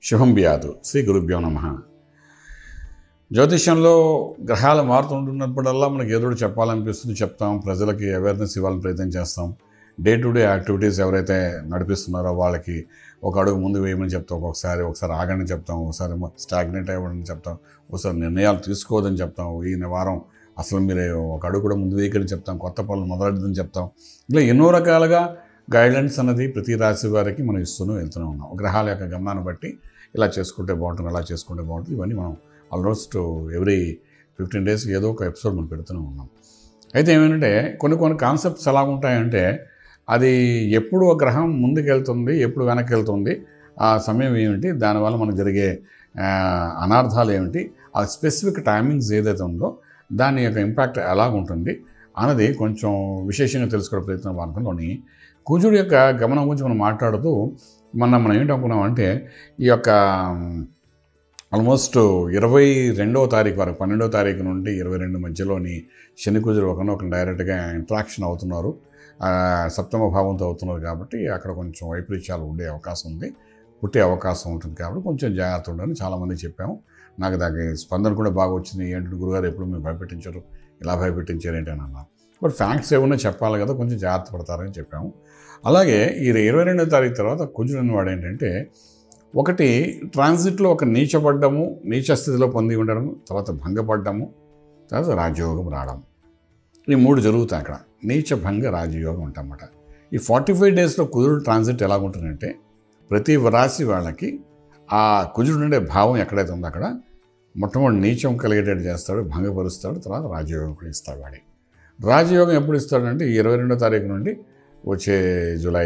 శుభం బియాదు శ్రీ గురుభ్యో నమ జ్యోతిష్యంలో గ్రహాలు మారుతుంటున్నప్పుడల్లా మనకి ఏదో ఒకటి చెప్పాలనిపిస్తుంది చెప్తాం ప్రజలకి అవేర్నెస్ ఇవ్వాలని ప్రయత్నం చేస్తాం డే టు డే యాక్టివిటీస్ ఎవరైతే నడిపిస్తున్నారో వాళ్ళకి ఒక అడుగు ముందు వేయమని చెప్తాం ఒక్కొక్కసారి ఒకసారి ఆగని చెప్తాం ఒకసారి స్టాగ్నెట్ అవ్వడని చెప్తాం ఒకసారి నిర్ణయాలు తీసుకోవద్దని చెప్తాం ఈ వారం అసలు మీరు ఒక అడుగు కూడా ముందు వేయకని చెప్తాం కొత్త పనులు మొదలెడదని చెప్తాం ఇలా ఎన్నో రకాలుగా గైడ్లైన్స్ అన్నది ప్రతి రాశి వారికి మనం ఇస్తూనే వెళ్తూనే ఉన్నాం గ్రహాల యొక్క గమనాన్ని బట్టి ఇలా చేసుకుంటే బాగుంటుంది అలా చేసుకుంటే బాగుంటుంది ఇవన్నీ మనం ఆల్మోస్ట్ ఎవ్రీ ఫిఫ్టీన్ డేస్కి ఏదో ఒక ఎపిసోడ్ మనం పెడుతూనే ఉన్నాం అయితే ఏమంటే కొన్ని కొన్ని కాన్సెప్ట్స్ ఎలా ఉంటాయంటే అది ఎప్పుడు ఒక గ్రహం ముందుకు వెళ్తుంది ఎప్పుడు వెనక్కి వెళ్తుంది ఆ సమయం ఏమిటి దానివల్ల మనకు జరిగే ఆ, అనార్థాలు ఏమిటి ఆ స్పెసిఫిక్ టైమింగ్స్ ఏదైతే ఉందో దాని యొక్క ఇంపాక్ట్ ఎలా ఉంటుంది అన్నది కొంచెం విశేషంగా తెలుసుకోవడం ప్రయత్నం అనుకుని కుజుడు యొక్క గమనం గురించి మనం మాట్లాడుతూ మొన్న మనం ఏంటనుకున్నామంటే ఈ యొక్క ఆల్మోస్ట్ ఇరవై రెండవ తారీఖు వరకు పన్నెండవ తారీఖు నుండి ఇరవై రెండు మధ్యలోని శని కుజుడు ఒకరినొకరు డైరెక్ట్గా ఇంట్రాక్షన్ అవుతున్నారు ఆ, సప్తమ భావంతో అవుతున్నారు కాబట్టి అక్కడ కొంచెం వైపరీత్యాలు ఉండే అవకాశం ఉంది పుట్టే అవకాశం ఉంటుంది కాబట్టి కొంచెం జాగ్రత్త ఉండాలని చాలామంది చెప్పాము నాకు దానికి స్పందన కూడా బాగా వచ్చింది ఏంటి గురుగారు ఎప్పుడు మీరు భయపెట్టించారు ఇలా భయపెట్టించారు ఏంటి అని అన్నారు బట్ ఫ్యాక్ట్స్ ఏమన్నా చెప్పాలి కదా కొంచెం జాగ్రత్త పడతారని చెప్పాము అలాగే ఈ ఇరవై రెండో తారీఖు తర్వాత కుజుడు అనేవాడు ఏంటంటే ఒకటి ట్రాన్సిట్లో ఒక నీచపడ్డము నీచ స్థితిలో పొంది ఉండడము తర్వాత భంగపడ్డము తర్వాత రాజయోగం రావడం ఈ మూడు జరుగుతాయి అక్కడ నీచ భంగ రాజయోగం ఉంటామన్నమాట ఈ ఫార్టీ ఫైవ్ డేస్లో కుజుడు ట్రాన్సిట్ ఎలా ఉంటుందంటే ప్రతి రాశి వాళ్ళకి ఆ కుజుడు ఉండే భావం ఎక్కడైతే ఉందో అక్కడ మొట్టమొదటి నీచం కలిగేటట్టు చేస్తాడు భంగపరుస్తాడు తర్వాత రాజయోగం కూడా ఇస్తాడు వాడి రాజయోగం ఎప్పుడు ఇస్తాడంటే ఈ ఇరవై రెండో తారీఖు నుండి వచ్చే జూలై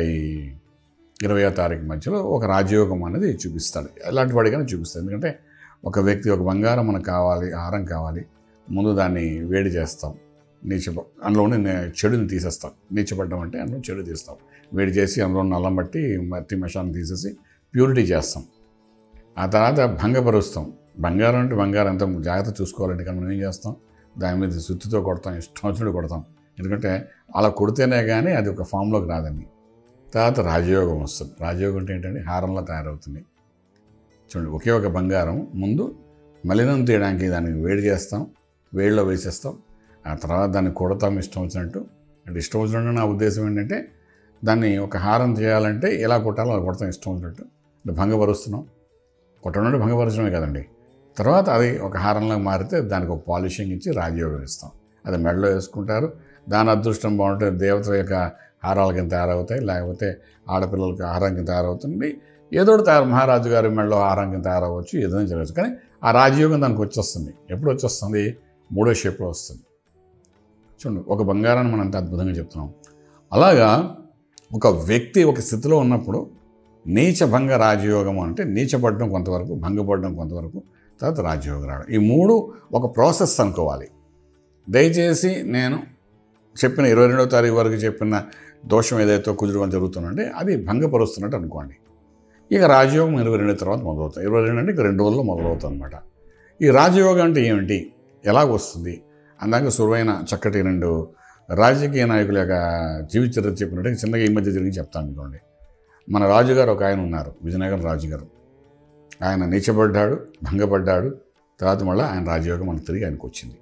ఇరవయో తారీఖు మధ్యలో ఒక రాజయోగం అనేది చూపిస్తాడు ఎలాంటి వాడికైనా చూపిస్తాడు ఎందుకంటే ఒక వ్యక్తి ఒక బంగారం మనకు కావాలి ఆహారం కావాలి ముందు దాన్ని వేడి చేస్తాం నీచ అందులో ఉండి నే- చెడుని తీసేస్తాం నీచపడ్డం అంటే అందులో చెడు తీస్తాం వేడి చేసి అందులో నల్లం బట్టి మట్టి మషాన్ని తీసేసి ప్యూరిటీ చేస్తాం ఆ తర్వాత భంగపరుస్తాం బంగారం అంటే బంగారం అంతా జాగ్రత్త చూసుకోవాలంటే కానీ మనం ఏం చేస్తాం దాని మీద సుత్తితో కొడతాం ఇష్టం వచ్చినట్టు కొడతాం ఎందుకంటే అలా కొడితేనే కానీ అది ఒక ఫామ్లోకి రాదండి తర్వాత రాజయోగం వస్తుంది రాజయోగం అంటే ఏంటంటే హారంలో తయారవుతుంది చూడండి ఒకే ఒక బంగారం ముందు మలినం తీయడానికి దాన్ని వేడి చేస్తాం వేడిలో వేసేస్తాం ఆ తర్వాత దాన్ని కొడతాం ఇష్టం వచ్చినట్టు అంటే ఇష్టం వచ్చినట్టు నా ఉద్దేశం ఏంటంటే దాన్ని ఒక హారం చేయాలంటే ఎలా కొట్టాలో అలా కొడతాం ఇష్టం వచ్చినట్టు అంటే భంగపరుస్తున్నాం కొట్టడం అంటే భంగపరచడమే కదండి తర్వాత అది ఒక హారంలో మారితే దానికి ఒక పాలిషింగ్ ఇచ్చి రాజయోగం ఇస్తాం అది మెడలో వేసుకుంటారు దాని అదృష్టం బాగుంటే దేవతల యొక్క హారాల కింద తయారవుతాయి లేకపోతే ఆడపిల్లలకి హారం కింద తయారవుతుంది ఏదో ఒకటి తయారు మహారాజు గారి మెడలో హారం కింద తయారవచ్చు ఏదైనా జరగచ్చు కానీ ఆ రాజయోగం దానికి వచ్చేస్తుంది ఎప్పుడు వచ్చేస్తుంది మూడో షేప్లో వస్తుంది చూడండి ఒక బంగారాన్ని మనం అంత అద్భుతంగా చెప్తున్నాం అలాగా ఒక వ్యక్తి ఒక స్థితిలో ఉన్నప్పుడు నీచభంగ రాజయోగం అంటే నీచపడడం కొంతవరకు భంగపడడం కొంతవరకు తర్వాత రాజయోగం రావడం ఈ మూడు ఒక ప్రాసెస్ అనుకోవాలి దయచేసి నేను చెప్పిన ఇరవై రెండవ తారీఖు వరకు చెప్పిన దోషం ఏదైతే కుదురుగా జరుగుతుందంటే అది భంగపరుస్తున్నట్టు అనుకోండి ఇక రాజయోగం ఇరవై రెండు తర్వాత మొదలవుతుంది ఇరవై రెండు అంటే ఇక రెండు రోజుల్లో మొదలవుతుంది అనమాట ఈ రాజయోగం అంటే ఏమిటి ఎలాగ వస్తుంది అందాక సురువైన చక్కటి రెండు రాజకీయ నాయకుల యొక్క జీవిత చరిత్ర చెప్పినట్టు చిన్నగా ఈ మధ్య జరిగి చెప్తాను అనుకోండి మన రాజుగారు ఒక ఆయన ఉన్నారు విజయనగరం రాజుగారు ఆయన నీచబడ్డాడు భంగపడ్డాడు తర్వాత మళ్ళీ ఆయన రాజయోగం మనకు తిరిగి ఆయనకు వచ్చింది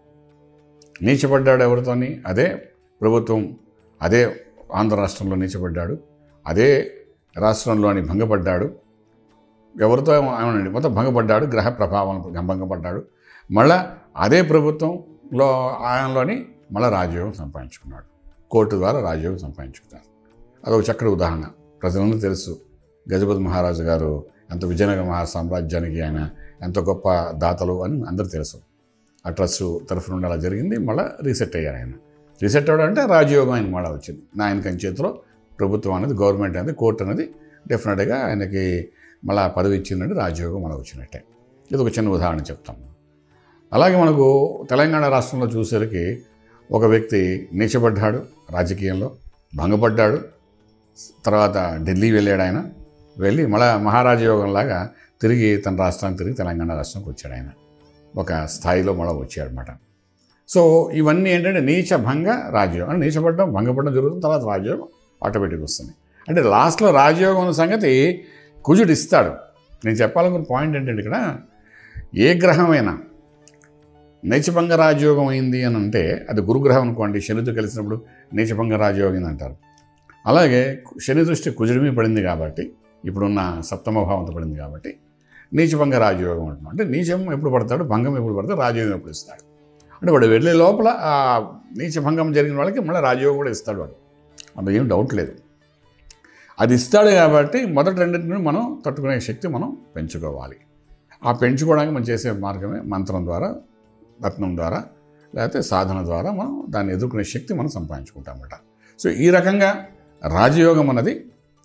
నీచబడ్డాడు ఎవరితోని అదే ప్రభుత్వం అదే ఆంధ్ర రాష్ట్రంలో నీచబడ్డాడు అదే రాష్ట్రంలోని భంగపడ్డాడు ఎవరితో ఏమనండి మొత్తం భంగపడ్డాడు గ్రహ ప్రభావం భంగపడ్డాడు మళ్ళా అదే ప్రభుత్వంలో ఆయనలోని మళ్ళీ రాజయోగం సంపాదించుకున్నాడు కోర్టు ద్వారా రాజయోగం సంపాదించుకున్నారు అదొక చక్కటి ఉదాహరణ ప్రజలందరూ తెలుసు గజపతి మహారాజు గారు ఎంత విజయనగర మహా సామ్రాజ్యానికి ఆయన ఎంత గొప్ప దాతలు అని అందరూ తెలుసు ఆ ట్రస్ట్ తరఫు నుండి అలా జరిగింది మళ్ళీ రీసెట్ అయ్యారు ఆయన రీసెట్ అవ్వడం అంటే రాజయోగం ఆయన మళ్ళీ వచ్చింది నా ఆయన చేతిలో ప్రభుత్వం అనేది గవర్నమెంట్ అనేది కోర్టు అనేది డెఫినెట్గా ఆయనకి మళ్ళీ పదవి ఇచ్చిందంటే రాజయోగం మళ్ళీ వచ్చినట్టే ఇది ఒక చిన్న ఉదాహరణ చెప్తాం అలాగే మనకు తెలంగాణ రాష్ట్రంలో చూసేసరికి ఒక వ్యక్తి నీచబడ్డాడు రాజకీయంలో భంగపడ్డాడు తర్వాత ఢిల్లీ వెళ్ళాడు ఆయన వెళ్ళి మళ్ళా మహారాజ యోగంలాగా తిరిగి తన రాష్ట్రానికి తిరిగి తెలంగాణ రాష్ట్రానికి వచ్చాడు ఆయన ఒక స్థాయిలో మళ్ళీ వచ్చాడు అనమాట సో ఇవన్నీ ఏంటంటే నీచ భంగ రాజయోగం అంటే నీచపడడం భంగపడడం జరుగుతుంది తర్వాత రాజయోగం ఆటోమేటిక్ వస్తుంది అంటే లాస్ట్లో రాజయోగం ఉన్న సంగతి కుజుడు ఇస్తాడు నేను చెప్పాలనుకున్న పాయింట్ ఏంటంటే ఇక్కడ ఏ గ్రహమైనా నీచభంగ రాజయోగం అయింది అని అంటే అది గురుగ్రహం అనుకోండి శనితో కలిసినప్పుడు నీచభంగ రాజయోగం అయింది అంటారు అలాగే శని దృష్టి కుజుడిమి పడింది కాబట్టి ఇప్పుడున్న సప్తమ భావంతో పడింది కాబట్టి నీచభంగ రాజయోగం అంటున్నాం అంటే నీచం ఎప్పుడు పడతాడు భంగం ఎప్పుడు పడతాడు రాజయోగం ఎప్పుడు ఇస్తాడు అంటే వాడు వెళ్ళే లోపల ఆ నీచభంగం జరిగిన వాళ్ళకి మళ్ళీ రాజయోగం కూడా ఇస్తాడు వాడు అందులో ఏం డౌట్ లేదు అది ఇస్తాడు కాబట్టి మొదటి రెండింటిని మనం తట్టుకునే శక్తి మనం పెంచుకోవాలి ఆ పెంచుకోవడానికి మనం చేసే మార్గమే మంత్రం ద్వారా రత్నం ద్వారా లేకపోతే సాధన ద్వారా మనం దాన్ని ఎదుర్కొనే శక్తి మనం సంపాదించుకుంటామన్నమాట సో ఈ రకంగా రాజయోగం అన్నది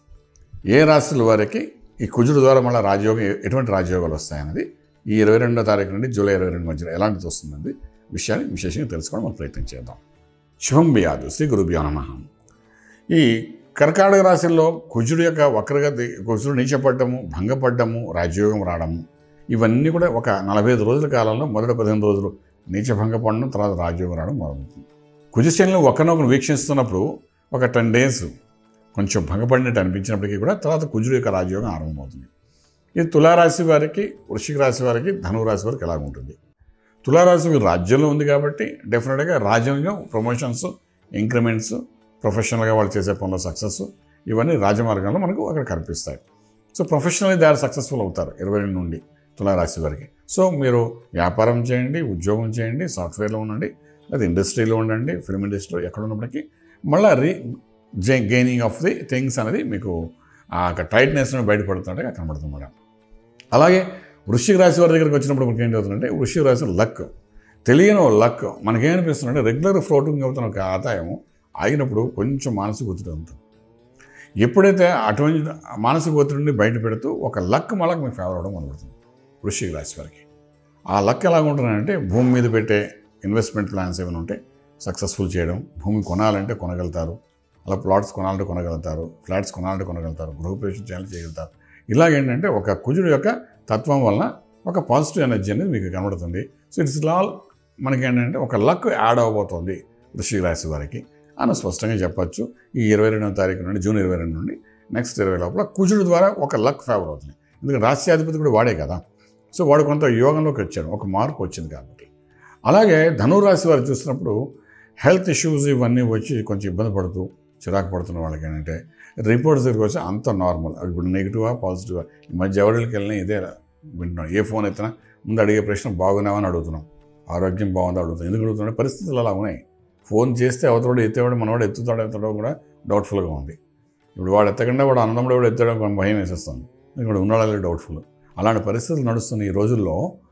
ఏ రాశుల వారికి ఈ కుజుడు ద్వారా మళ్ళీ రాజయోగం ఎ- ఎటువంటి రాజయోగాలు వస్తాయన్నది ఈ ఇరవై రెండో తారీఖు నుండి జూలై ఇరవై రెండు మధ్యలో ఎలాంటిది వస్తుందన్నది విషయాన్ని విశేషంగా తెలుసుకోవడం మనం ప్రయత్నం చేద్దాం శుభం బియాదు శ్రీ గురుభ్యో నమ ఈ కర్కాటక రాశిలో కుజుడు యొక్క వక్రగతి కుజుడు నీచపడ్డము భంగపడ్డము రాజయోగం రావడము ఇవన్నీ కూడా ఒక నలభై ఐదు రోజుల కాలంలో మొదటి పదిహేను రోజులు నీచభంగపడడం తర్వాత రాజయోగం రావడం మొదలవుతుంది కుజశనులు ఒకరినొకరు వీక్షిస్తున్నప్పుడు ఒక టెన్ డేస్ కొంచెం భంగపడినట్టు అనిపించినప్పటికీ కూడా తర్వాత కుజుడు యొక్క రాజయోగం ఆరంభమవుతుంది ఇది తులారాశి వారికి వృశ్చిక రాశి వారికి ధనువు రాశి వారికి ఎలా ఉంటుంది తులారాశి వారి రాజ్యంలో ఉంది కాబట్టి డెఫినెట్గా రాజ్యంలో ప్రమోషన్స్ ఇంక్రిమెంట్స్ ప్రొఫెషనల్గా వాళ్ళు చేసే పనుల సక్సెస్ ఇవన్నీ రాజమార్గంలో మనకు అక్కడ కనిపిస్తాయి so professionally they are successful అవుతారు ఇరవై రెండు నుండి తులారాశి వారికి సో మీరు వ్యాపారం చేయండి ఉద్యోగం చేయండి సాఫ్ట్వేర్లో ఉండండి లేదా ఇండస్ట్రీలో ఉండండి ఫిల్మ్ ఇండస్ట్రీలో ఎక్కడ ఉన్నప్పటికీ మళ్ళీ regaining of the things అనేది మీకు ఆ టైట్నెస్ బయటపడుతుంటే కనబడుతుంది మేడం అలాగే వృశ్చిక రాశి వారి దగ్గరికి వచ్చినప్పుడు మనకి ఏంటి అవుతుందంటే వృశ్చిక రాశి లక్ తెలియని లక్ మనకేమనిపిస్తుందంటే రెగ్యులర్ ఫ్లోటింగ్ అవుతున్న ఒక ఆదాయం ఆగినప్పుడు కొంచెం మానసిక ఒత్తిడి ఉంటుంది ఎప్పుడైతే అటువంటి మానసిక ఒత్తిడి నుండి బయట పెడుతూ ఒక లక్ మళ్ళీ మీకు ఫేవర్ అవ్వడం మొదలుపెడుతుంది వృశ్చిక రాశి వారికి ఆ లక్ ఎలా ఉంటుందంటే భూమి మీద పెట్టే ఇన్వెస్ట్మెంట్ ప్లాన్స్ ఏమైనా ఉంటే సక్సెస్ఫుల్ చేయడం భూమి కొనాలంటే కొనగలుగుతారు అలా ప్లాట్స్ కొనాలంటే కొనగలుగుతారు ఫ్లాట్స్ కొనాలంటే కొనగలుగుతారు గృహప్రవేశం చేయాలంటే చేయగలుగుతారు ఇలాగేంటంటే ఒక కుజుడు యొక్క తత్వం వలన ఒక పాజిటివ్ ఎనర్జీ అనేది మీకు కనబడుతుంది సో ఇట్స్ ఆల్ మనకి ఏంటంటే ఒక లక్ యాడ్ అవబోతోంది వృశ్చిక రాశి వారికి అని స్పష్టంగా చెప్పొచ్చు ఈ ఇరవై రెండవ తారీఖు నుండి జూన్ ఇరవై రెండు నుండి నెక్స్ట్ ఇరవై లోపల కుజుడు ద్వారా ఒక లక్ ఫేవర్ అవుతుంది ఎందుకంటే రాష్ట్రాధిపతి కూడా వాడే కదా సో వాడు కొంత యోగంలోకి వచ్చాడు ఒక మార్పు వచ్చింది కాబట్టి అలాగే ధనురాశి వారు చూసినప్పుడు హెల్త్ ఇష్యూస్ ఇవన్నీ వచ్చి కొంచెం ఇబ్బంది పడుతూ చిరాకు పడుతున్న వాళ్ళకి ఏంటంటే రిపోర్ట్స్ దగ్గరికి వచ్చి అంత నార్మల్ ఇప్పుడు నెగిటివా పాజిటివా ఈ మధ్య ఎవరికి వెళ్ళినా ఇదే వింటున్నాం ఏ ఫోన్ ఎత్తినా ముందు అడిగే ప్రశ్న బాగున్నావా అని అడుగుతున్నాం ఆరోగ్యం బాగుందా అడుగుతున్నాం ఎందుకు అడుగుతున్నాం పరిస్థితులు అలా ఉన్నాయి ఫోన్ చేస్తే అవతవాడు ఎత్తేవాడు మనవాడు ఎత్తుతాడు ఎత్తడం కూడా డౌట్ఫుల్గా ఉంది ఇప్పుడు వాడు ఎత్తకుండా వాడు అన్నదమ్ముడు కూడా ఎత్తడం కొంచెం భయం వేసేస్తుంది ఇప్పుడు ఉన్నాడా డౌట్ఫుల్ అలాంటి పరిస్థితులు నడుస్తున్న ఈ రోజుల్లో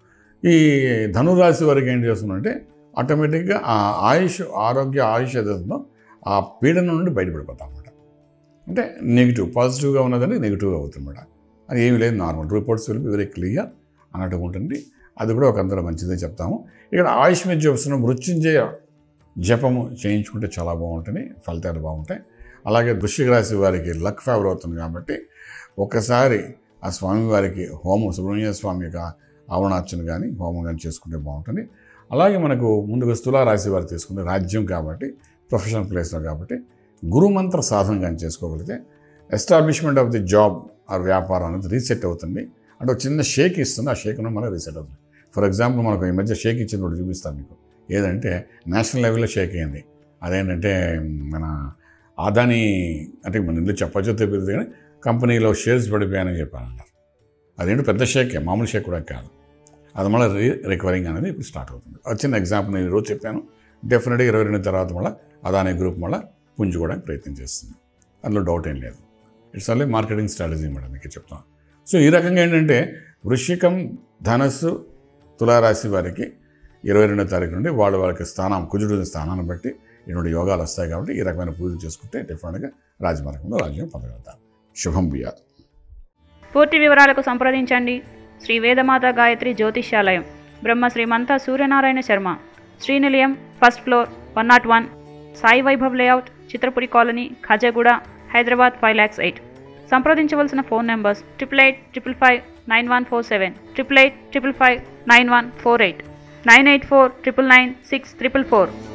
ఈ ధనురాశి వారికి ఏం చేస్తుందంటే ఆటోమేటిక్గా ఆ ఆయుష్ ఆరోగ్య ఆయుష్ ఏదైతుందో ఆ పీడన నుండి బయటపడిపోతాం అన్నమాట అంటే నెగిటివ్ పాజిటివ్గా ఉన్నదని నెగిటివ్గా అవుతుంది అన్నమాట అది ఏమీ లేదు normal reports will be very clear అన్నట్టుగా ఉంటుంది అది కూడా ఒక అంతలో మంచిదే చెప్తాము ఇక్కడ ఆయుష్ మీద చూపిస్తున్న మృత్యుంజయ జపము చేయించుకుంటే చాలా బాగుంటుంది ఫలితాలు బాగుంటాయి అలాగే వృశ్చిక రాశి వారికి లక్ ఫేవర్ అవుతుంది కాబట్టి ఒకసారి ఆ స్వామివారికి హోమం సుబ్రహ్మణ్య స్వామి యొక్క ఆవరణార్చన కానీ హోమం కానీ చేసుకుంటే బాగుంటుంది అలాగే మనకు ముందుగా స్థూల రాశి వారు తీసుకుంటే రాజ్యం కాబట్టి ప్రొఫెషనల్ ప్లేస్లో కాబట్టి గురుమంత్ర సాధన కానీ చేసుకోగలిగితే ఎస్టాబ్లిష్మెంట్ ఆఫ్ ది జాబ్ ఆ వ్యాపారం అనేది రీసెట్ అవుతుంది అంటే ఒక చిన్న షేక్ ఇస్తుంది ఆ షేక్ మళ్ళీ రీసెట్ అవుతుంది ఫర్ ఎగ్జాంపుల్ మనకు ఈ మధ్య షేక్ ఇచ్చింది ఒకటి చూపిస్తాను మీకు ఏదంటే నేషనల్ లెవెల్లో షేక్ అయింది అదేంటంటే మన అదాని అంటే మన ఇల్లు చెప్పచ్చో తెలియదు కానీ కంపెనీలో షేర్స్ పడిపోయాయని చెప్పాను అన్నారు అదేంటి పెద్ద షేకే మామూలు షేక్ కూడా కాదు అది మళ్ళీ రీ రికవరింగ్ అనేది ఇప్పుడు స్టార్ట్ అవుతుంది అది చిన్న ఎగ్జాంపుల్ నేను ఈరోజు చెప్పాను డెఫినెట్గా ఇరవై రెండు తర్వాత మళ్ళీ అదాని గ్రూప్ మళ్ళీ పుంజుకోవడానికి ప్రయత్నం చేస్తుంది అందులో డౌట్ ఏం లేదు it's only marketing strategy madam మీకు చెప్తాను సో ఈ రకంగా ఏంటంటే వృశ్చికం ధనస్సు తులారాశి వారికి ఇరవై రెండో తారీఖు నుండి వాళ్ళ వాళ్ళకి స్థానం కుజుడు స్థానాన్ని బట్టి ఇటువంటి యోగాలు వస్తాయి కాబట్టి ఈ రకమైన పూజలు చేసుకుంటే డెఫినెట్గా రాజమార్గంలో రాజ్యం పొందగలుగుతారు శుభం బియాదు పూర్తి వివరాలకు సంప్రదించండి Shri Vedamata Gayatri Jyotishyalayam Brahma Srimantha Suryanarayana Sharma Srinilayam first floor one not one Sai Vaibhav layout Chitrapuri colony Khajaguda Hyderabad five lakhs eight సంప్రదించవలసిన phone numbers triple eight triple five nine one four seven triple eight triple five nine one four eight nine eight four triple nine six triple four